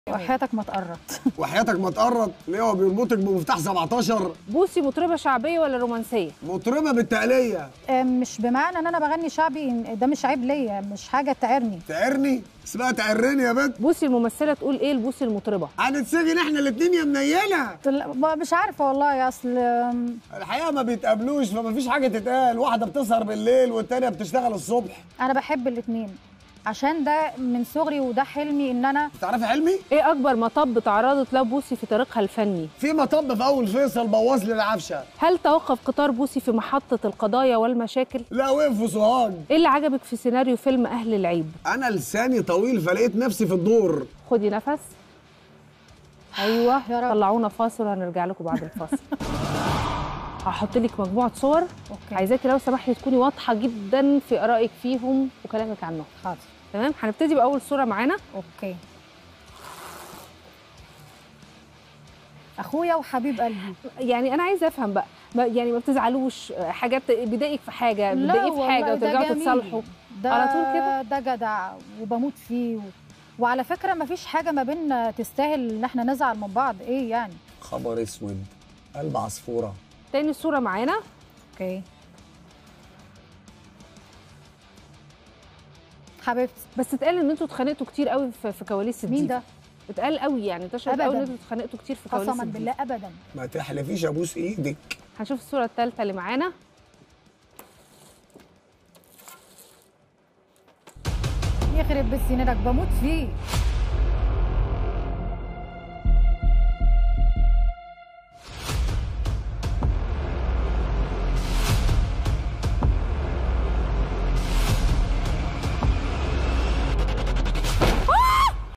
وحياتك ما تقرط وحياتك ما تقرط ليه هو بيربطك بمفتاح 17 بوسي مطربه شعبيه ولا رومانسيه مطربه بالتقليه آه، مش بمعنى ان انا بغني شعبي إن ده مش عيب ليا مش حاجه تعرني تعرني اسمها تعرني يا بنت بوسي الممثله تقول ايه لبوسي المطربه هنتسجن احنا الاتنين يا منيله طل- ما- مش عارفه والله يا اصل آم، الحقيقه ما بيتقابلوش فما فيش حاجه تتقال واحده بتسهر بالليل والتانيه بتشتغل الصبح انا بحب الاتنين عشان ده من صغري وده حلمي ان انا تعرفي حلمي ايه اكبر مطب تعرضت له بوسي في طريقها الفني في مطب في اول فيصل بوظ لي العفشه هل توقف قطار بوسي في محطه القضايا والمشاكل لا وقف في سوهاج ايه اللي عجبك في سيناريو فيلم اهل العيب انا لساني طويل فلقيت نفسي في الدور خدي نفس ايوه يا رب. طلعونا فاصل وهنرجع لكم بعد الفاصل هحط لك مجموعه صور اوكي عايزاكي لو سمحتي تكوني واضحه جدا في ارائك فيهم وكلامك عنهم حاضر تمام هنبتدي باول صوره معانا اوكي اخويا وحبيب قلبي يعني انا عايزه افهم بقى ما يعني ما بتزعلوش حاجات بتضايقك في حاجه لا بتضايقك في حاجه والله ده وترجعوا جميل. تتصالحوا ده على طول كده؟ ده جدع وبموت فيه و... وعلى فكره ما فيش حاجه ما بيننا تستاهل ان احنا نزعل من بعض ايه يعني خبر اسود قلب عصفوره تاني صوره معانا اوكي حبيبتي بس اتقال ان انتوا اتخانقتوا كتير قوي في, في كواليس الديفا مين ده اتقال قوي يعني انتشر قوي ان أبداً. انتوا اتخانقتوا كتير في كواليس قسما الديفا بالله ابدا ما تحلفيش ابوس ايدك هنشوف الصوره الثالثه اللي معانا يخرب بس سنينك بموت فيه